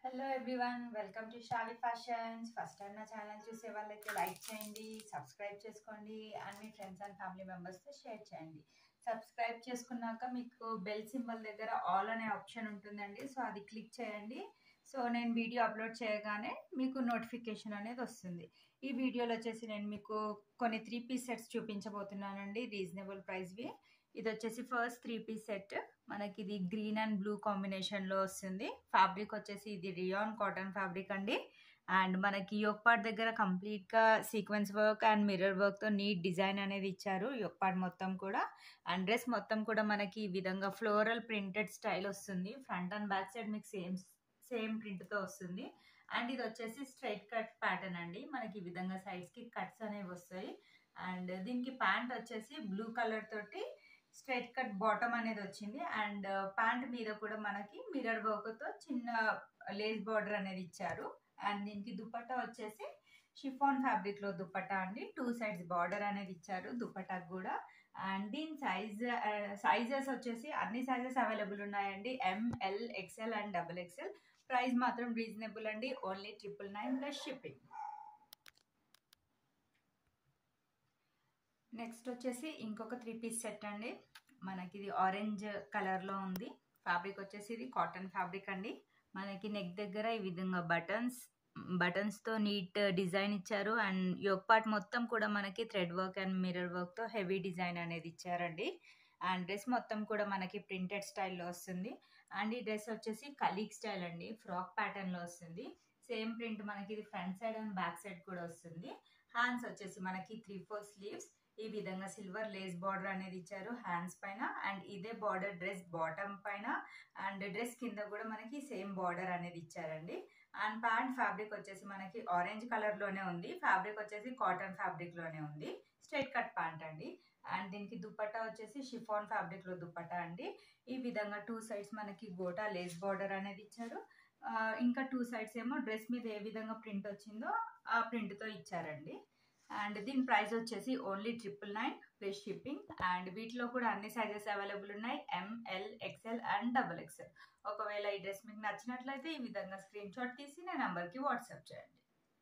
hello everyone welcome to Shali fashions first time నా channel చూసే వాళ్ళైతే లైక్ చేయండి సబ్స్క్రైబ్ చేసుకోండి అండ్ మీ ఫ్రెండ్స్ అండ్ ఫ్యామిలీ మెంబర్స్తో షేర్ చేయండి సబ్స్క్రైబ్ చేసుకున్నాక మీకు బెల్ సింబల్ దగ్గర ఆల్ అనే ఆప్షన్ ఉంటుందండి సో అది క్లిక్ చేయండి సో నేను వీడియో అప్లోడ్ చేయగానే మీకు నోటిఫికేషన్ అనేది వస్తుంది ఈ వీడియోలో వచ్చేసి నేను మీకు కొన్ని త్రీ పీస్ సెట్స్ చూపించబోతున్నానండి రీజనబుల్ ప్రైస్వి ఇది వచ్చేసి ఫస్ట్ త్రీ పీస్ సెట్ మనకి ఇది గ్రీన్ అండ్ బ్లూ కాంబినేషన్లో వస్తుంది ఫ్యాబ్రిక్ వచ్చేసి ఇది రియాన్ కాటన్ ఫ్యాబ్రిక్ అండి అండ్ మనకి యోక్పాట్ దగ్గర కంప్లీట్గా సీక్వెన్స్ వర్క్ అండ్ మిర్రర్ వర్క్తో నీట్ డిజైన్ అనేది ఇచ్చారు యోక్పాట్ మొత్తం కూడా అండ్ డ్రెస్ మొత్తం కూడా మనకి ఈ విధంగా ఫ్లోరల్ ప్రింటెడ్ స్టైల్ వస్తుంది ఫ్రంట్ అండ్ బ్యాక్ సైడ్ మీకు సేమ్ సేమ్ ప్రింట్తో వస్తుంది అండ్ ఇది వచ్చేసి స్ట్రైట్ కట్ ప్యాటర్న్ అండి మనకి ఈ విధంగా సైడ్స్కి కట్స్ అనేవి వస్తాయి అండ్ దీనికి ప్యాంట్ వచ్చేసి బ్లూ కలర్ తోటి స్ట్రైట్ కట్ బాటమ్ అనేది వచ్చింది అండ్ ప్యాంట్ మీద కూడా మనకి మిర్రర్ వర్క్తో చిన్న లేస్ బార్డర్ అనేది ఇచ్చారు అండ్ దీనికి దుపట్టా వచ్చేసి షిఫాన్ ఫ్యాబ్రిక్లో దుపట్టా అండి టూ సైడ్స్ బార్డర్ అనేది ఇచ్చారు దుపట్టాకు కూడా అండ్ దీని సైజ్ సైజెస్ వచ్చేసి అన్ని సైజెస్ అవైలబుల్ ఉన్నాయండి M L XL and double X L price మాత్రం రీజనబుల్ అండి only triple nine plus shipping next వచ్చేసి ఇంకొక త్రీ పీస్ సెట్ అండి మనకి ఇది ఆరెంజ్ కలర్లో ఉంది ఫ్యాబ్రిక్ వచ్చేసి ఇది కాటన్ ఫ్యాబ్రిక్ అండి మనకి నెక్ దగ్గర ఈ విధంగా బటన్స్ బటన్స్తో నీట్ డిజైన్ ఇచ్చారు అండ్ యోగ్ పార్ట్ మొత్తం కూడా మనకి థ్రెడ్ వర్క్ అండ్ మిర్రర్ వర్క్తో హెవీ డిజైన్ అనేది ఇచ్చారండి అండ్ డ్రెస్ మొత్తం కూడా మనకి ప్రింటెడ్ స్టైల్లో వస్తుంది అండ్ ఈ డ్రెస్ వచ్చేసి కలీగ్ స్టైల్ అండి ఫ్రాక్ ప్యాటర్న్లో వస్తుంది సేమ్ ప్రింట్ మనకి ఇది front side and back side కూడా వస్తుంది హ్యాండ్స్ వచ్చేసి మనకి త్రీ ఫోర్ స్లీవ్స్ ఈ విధంగా సిల్వర్ లేస్ బార్డర్ అనేది ఇచ్చారు హ్యాండ్స్ పైన అండ్ ఇదే బార్డర్ డ్రెస్ బాటమ్ పైన అండ్ డ్రెస్ కింద కూడా మనకి సేమ్ బార్డర్ అనేది ఇచ్చారండి అండ్ ప్యాంట్ ఫ్యాబ్రిక్ వచ్చేసి మనకి ఆరెంజ్ కలర్లోనే ఉంది ఫ్యాబ్రిక్ వచ్చేసి కాటన్ ఫ్యాబ్రిక్లోనే ఉంది స్ట్రైట్ కట్ ప్యాంట్ అండి అండ్ దీనికి దుపట్టా వచ్చేసి షిఫాన్ ఫ్యాబ్రిక్లో దుపట్టా అండి ఈ విధంగా టూ సైడ్స్ మనకి గోటా లేస్ బార్డర్ అనేది ఇచ్చారు ఇంకా టూ సైడ్స్ ఏమో డ్రెస్ మీద ఏ విధంగా ప్రింట్ వచ్చిందో ఆ ప్రింట్తో ఇచ్చారండి అండ్ దీని ప్రైస్ వచ్చేసి only triple nine plus shipping and వీటిలో కూడా అన్ని సైజెస్ అవైలబుల్ ఉన్నాయి M L XL and double X L ఒకవేళ ఈ డ్రెస్ మీకు నచ్చినట్లయితే ఈ విధంగా స్క్రీన్ షాట్ తీసి నా నెంబర్కి వాట్సాప్ చేయండి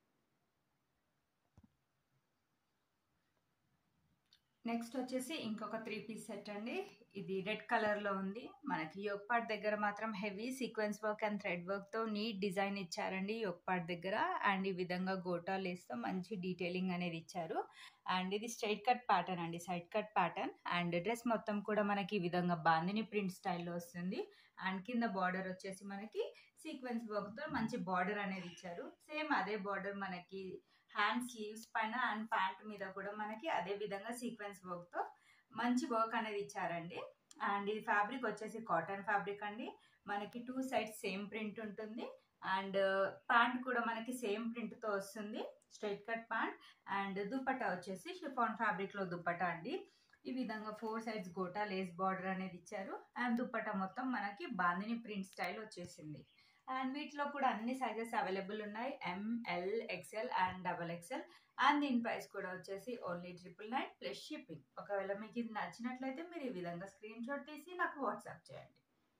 నెక్స్ట్ వచ్చేసి ఇంకొక త్రీ పీస్ సెట్ అండి ఇది రెడ్ కలర్లో ఉంది మనకి యోగపాట్ దగ్గర మాత్రం heavy sequence work and thread వర్క్తో నీట్ డిజైన్ ఇచ్చారండి యోగపాట్ దగ్గర అండ్ ఈ విధంగా గోటా లేస్తో మంచి డీటెయిలింగ్ అనేది ఇచ్చారు అండ్ ఇది స్ట్రైట్ కట్ ప్యాటర్న్ అండి side cut pattern and dress మొత్తం కూడా మనకి ఈ విధంగా బాందిని ప్రింట్ స్టైల్లో వస్తుంది అండ్ కింద బార్డర్ వచ్చేసి మనకి సీక్వెన్స్ వర్క్తో మంచి బార్డర్ అనేది ఇచ్చారు సేమ్ అదే బార్డర్ మనకి హ్యాండ్ స్లీవ్స్ పైన అండ్ ప్యాంట్ మీద కూడా మనకి అదే విధంగా సీక్వెన్స్ వర్క్తో మంచి వర్క్ అనేది ఇచ్చారండి అండ్ ఇది ఫ్యాబ్రిక్ వచ్చేసి కాటన్ ఫ్యాబ్రిక్ అండి మనకి టూ సైడ్స్ సేమ్ ప్రింట్ ఉంటుంది అండ్ ప్యాంట్ కూడా మనకి సేమ్ ప్రింట్తో వస్తుంది straight cut pant and dupatta వచ్చేసి షిఫాన్ ఫ్యాబ్రిక్లో దుపట్టా అండి ఈ విధంగా four sides gota lace border అనేది ఇచ్చారు అండ్ దుపట్టా మొత్తం మనకి బాందిని ప్రింట్ స్టైల్ వచ్చేసింది అండ్ వీటిలో కూడా అన్ని సైజెస్ అవైలబుల్ ఉన్నాయి M L XL and double X L and దీని ప్రైస్ కూడా వచ్చేసి only triple nine plus shipping ఒకవేళ మీకు ఇది నచ్చినట్లయితే మీరు ఈ విధంగా స్క్రీన్ షాట్ తీసి నాకు వాట్సాప్ చేయండి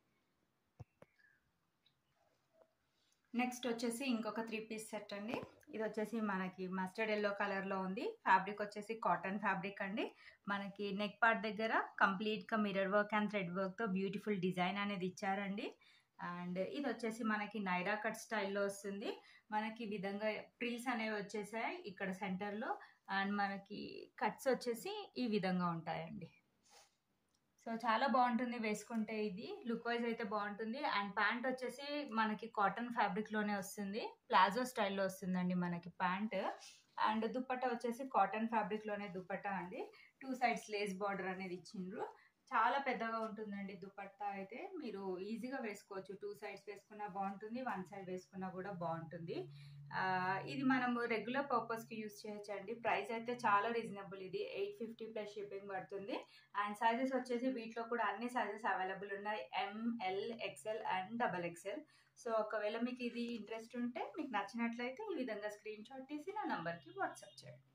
నెక్స్ట్ వచ్చేసి ఇంకొక త్రీ పీస్ సెట్ అండి ఇది వచ్చేసి మనకి మస్టర్డ్ ఎల్లో కలర్లో ఉంది ఫ్యాబ్రిక్ వచ్చేసి కాటన్ ఫ్యాబ్రిక్ అండి మనకి నెక్ పార్ట్ దగ్గర కంప్లీట్గా మిర్రర్ వర్క్ అండ్ థ్రెడ్ వర్క్తో బ్యూటిఫుల్ డిజైన్ అనేది ఇచ్చారండి అండ్ ఇది వచ్చేసి మనకి నైరా కట్ స్టైల్లో వస్తుంది మనకి ఈ విధంగా ప్రిల్స్ అనేవి వచ్చేసాయి ఇక్కడ సెంటర్లో అండ్ మనకి కట్స్ వచ్చేసి ఈ విధంగా ఉంటాయండి సో చాలా బాగుంటుంది వేసుకుంటే ఇది లుక్ వైజ్ అయితే బాగుంటుంది అండ్ ప్యాంట్ వచ్చేసి మనకి కాటన్ ఫ్యాబ్రిక్లోనే వస్తుంది ప్లాజో స్టైల్లో వస్తుందండి మనకి ప్యాంట్ అండ్ దుప్పట్టా వచ్చేసి కాటన్ ఫ్యాబ్రిక్లోనే దుప్పట్టా అండి టూ సైడ్స్ లేస్ బార్డర్ అనేది ఇచ్చిండ్రు చాలా పెద్దగా ఉంటుందండి దుపట్టా అయితే మీరు ఈజీగా వేసుకోవచ్చు టూ సైడ్స్ వేసుకున్నా బాగుంటుంది వన్ సైడ్ వేసుకున్నా కూడా బాగుంటుంది ఇది మనము రెగ్యులర్ పర్పస్కి యూస్ చేయొచ్చండి ప్రైస్ అయితే చాలా రీజనబుల్ ఇది ఎయిట్ ఫిఫ్టీ ప్లస్ షిప్పింగ్ పడుతుంది అండ్ సైజెస్ వచ్చేసి వీటిలో కూడా అన్ని సైజెస్ అవైలబుల్ ఉన్నాయి M L XL and double XL so ఒకవేళ మీకు ఇది ఇంట్రెస్ట్ ఉంటే మీకు నచ్చినట్లయితే ఈ విధంగా స్క్రీన్ షాట్ తీసి నా నంబర్కి వాట్సాప్ చేయండి